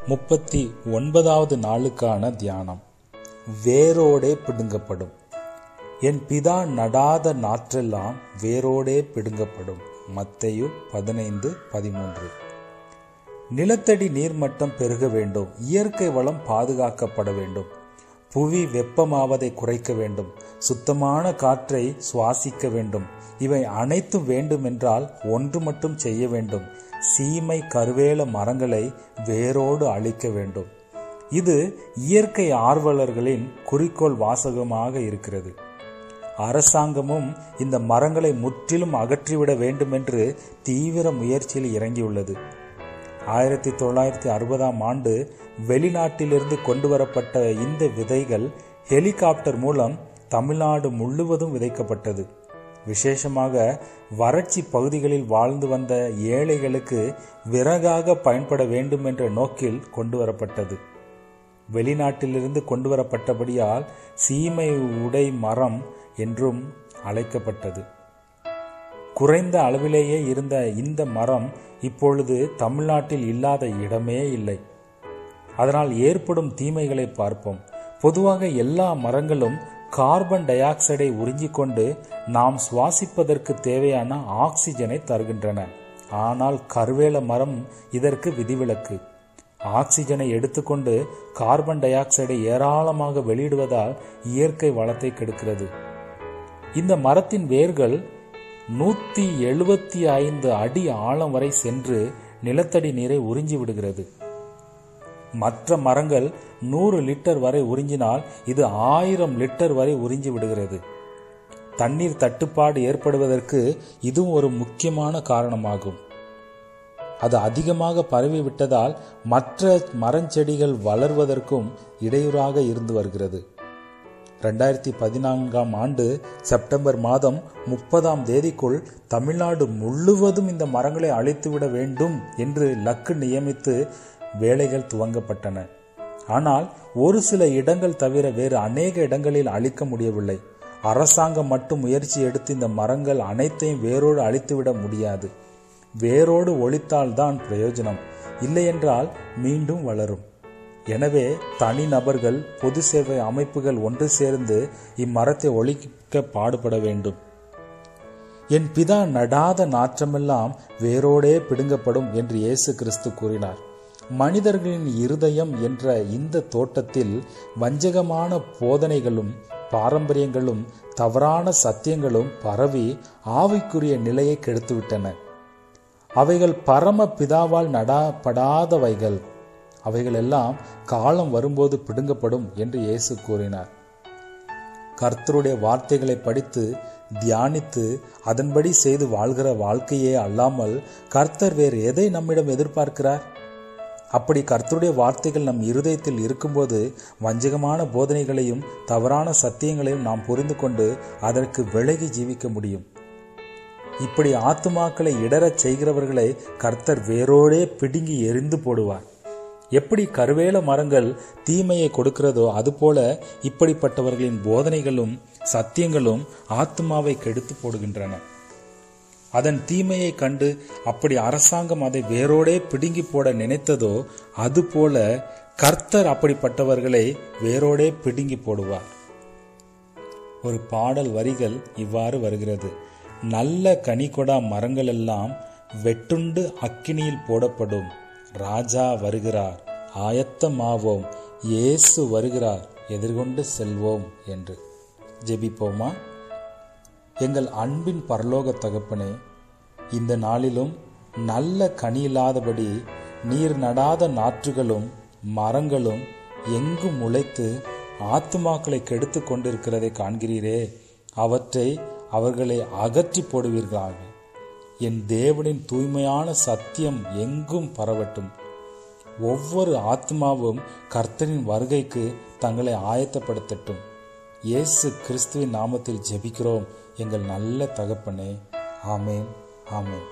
முப்பத்தி ஒன்பதாவது நாளுக்கான தியானம் வேரோடே பிடுங்கப்படும் என் பிதா நடாத நாற்றெல்லாம் வேரோடே பிடுங்கப்படும் மத்தையு பதினைந்து பதிமூன்று நிலத்தடி நீர்மட்டம் பெருக வேண்டும் இயற்கை வளம் பாதுகாக்கப்பட வேண்டும் புவி வெப்பமாவதை குறைக்க வேண்டும் சுத்தமான காற்றை சுவாசிக்க வேண்டும் இவை அனைத்தும் வேண்டுமென்றால் ஒன்று மட்டும் செய்ய வேண்டும் சீமை கருவேல மரங்களை வேரோடு அழிக்க வேண்டும் இது இயற்கை ஆர்வலர்களின் குறிக்கோள் வாசகமாக இருக்கிறது அரசாங்கமும் இந்த மரங்களை முற்றிலும் அகற்றிவிட வேண்டும் என்று தீவிர முயற்சியில் இறங்கியுள்ளது ஆயிரத்தி தொள்ளாயிரத்தி அறுபதாம் ஆண்டு வெளிநாட்டிலிருந்து கொண்டு வரப்பட்ட இந்த விதைகள் ஹெலிகாப்டர் மூலம் தமிழ்நாடு முழுவதும் விதைக்கப்பட்டது விசேஷமாக வறட்சி பகுதிகளில் வாழ்ந்து வந்த ஏழைகளுக்கு விறகாக பயன்பட வேண்டும் என்ற நோக்கில் கொண்டு வரப்பட்டது வெளிநாட்டிலிருந்து கொண்டு வரப்பட்டபடியால் சீமை உடை மரம் என்றும் அழைக்கப்பட்டது குறைந்த அளவிலேயே இருந்த இந்த மரம் இப்பொழுது தமிழ்நாட்டில் இல்லாத இடமே இல்லை அதனால் ஏற்படும் தீமைகளை பார்ப்போம் பொதுவாக எல்லா மரங்களும் கார்பன் டை ஆக்சைடை உறிஞ்சிக்கொண்டு நாம் சுவாசிப்பதற்கு தேவையான ஆக்சிஜனை தருகின்றன ஆனால் கருவேல மரம் இதற்கு விதிவிலக்கு ஆக்சிஜனை எடுத்துக்கொண்டு கார்பன் டை ஆக்சைடை ஏராளமாக வெளியிடுவதால் இயற்கை வளத்தை கெடுக்கிறது இந்த மரத்தின் வேர்கள் நூத்தி எழுபத்தி ஐந்து அடி ஆழம் வரை சென்று நிலத்தடி நீரை உறிஞ்சி விடுகிறது மற்ற மரங்கள் நூறு லிட்டர் வரை உறிஞ்சினால் இது ஆயிரம் லிட்டர் வரை உறிஞ்சி விடுகிறது தண்ணீர் தட்டுப்பாடு ஏற்படுவதற்கு இதுவும் ஒரு முக்கியமான காரணமாகும் அது அதிகமாக பரவி விட்டதால் மற்ற மரஞ்செடிகள் வளர்வதற்கும் இடையூறாக இருந்து வருகிறது ரெண்டாயிரத்தி பதினான்காம் ஆண்டு செப்டம்பர் மாதம் முப்பதாம் தேதிக்குள் தமிழ்நாடு முழுவதும் இந்த மரங்களை அழித்துவிட வேண்டும் என்று லக்கு நியமித்து வேலைகள் துவங்கப்பட்டன ஆனால் ஒரு சில இடங்கள் தவிர வேறு அநேக இடங்களில் அழிக்க முடியவில்லை அரசாங்கம் மட்டும் முயற்சி எடுத்து இந்த மரங்கள் அனைத்தையும் வேரோடு அழித்துவிட முடியாது வேரோடு ஒழித்தால்தான் பிரயோஜனம் இல்லையென்றால் மீண்டும் வளரும் எனவே தனிநபர்கள் பொது சேவை அமைப்புகள் ஒன்று சேர்ந்து இம்மரத்தை ஒழிக்க பாடுபட வேண்டும் என் பிதா நடாத நாற்றமெல்லாம் வேரோடே பிடுங்கப்படும் என்று இயேசு கிறிஸ்து கூறினார் மனிதர்களின் இருதயம் என்ற இந்த தோட்டத்தில் வஞ்சகமான போதனைகளும் பாரம்பரியங்களும் தவறான சத்தியங்களும் பரவி ஆவிக்குரிய நிலையை கெடுத்துவிட்டன அவைகள் பரம பிதாவால் நடாப்படாதவைகள் அவைகள் எல்லாம் காலம் வரும்போது பிடுங்கப்படும் என்று இயேசு கூறினார் கர்த்தருடைய வார்த்தைகளை படித்து தியானித்து அதன்படி செய்து வாழ்கிற வாழ்க்கையே அல்லாமல் கர்த்தர் வேறு எதை நம்மிடம் எதிர்பார்க்கிறார் அப்படி கர்த்தருடைய வார்த்தைகள் நம் இருதயத்தில் இருக்கும்போது வஞ்சகமான போதனைகளையும் தவறான சத்தியங்களையும் நாம் புரிந்து கொண்டு அதற்கு விலகி ஜீவிக்க முடியும் இப்படி ஆத்துமாக்களை இடரச் செய்கிறவர்களை கர்த்தர் வேரோடே பிடுங்கி எரிந்து போடுவார் எப்படி கருவேல மரங்கள் தீமையை கொடுக்கிறதோ அதுபோல இப்படிப்பட்டவர்களின் போதனைகளும் சத்தியங்களும் ஆத்மாவை கெடுத்து போடுகின்றன அதன் தீமையை கண்டு அப்படி அரசாங்கம் அதை வேரோடே பிடுங்கி போட நினைத்ததோ அதுபோல கர்த்தர் அப்படிப்பட்டவர்களை வேரோடே பிடுங்கி போடுவார் ஒரு பாடல் வரிகள் இவ்வாறு வருகிறது நல்ல கனிகொடா மரங்கள் எல்லாம் வெட்டுண்டு அக்கினியில் போடப்படும் ராஜா வருகிறார் ஆயத்தமாவோம் இயேசு வருகிறார் எதிர்கொண்டு செல்வோம் என்று ஜெபிப்போமா எங்கள் அன்பின் பரலோக தகப்பனே இந்த நாளிலும் நல்ல கனி இல்லாதபடி நீர் நடாத நாற்றுகளும் மரங்களும் எங்கும் முளைத்து ஆத்துமாக்களை கெடுத்து கொண்டிருக்கிறதை காண்கிறீரே அவற்றை அவர்களை அகற்றி போடுவீர்களாக என் தேவனின் தூய்மையான சத்தியம் எங்கும் பரவட்டும் ஒவ்வொரு ஆத்மாவும் கர்த்தரின் வருகைக்கு தங்களை ஆயத்தப்படுத்தட்டும் இயேசு கிறிஸ்துவின் நாமத்தில் ஜெபிக்கிறோம் எங்கள் நல்ல தகப்பனே ஆமேன் ஆமேன்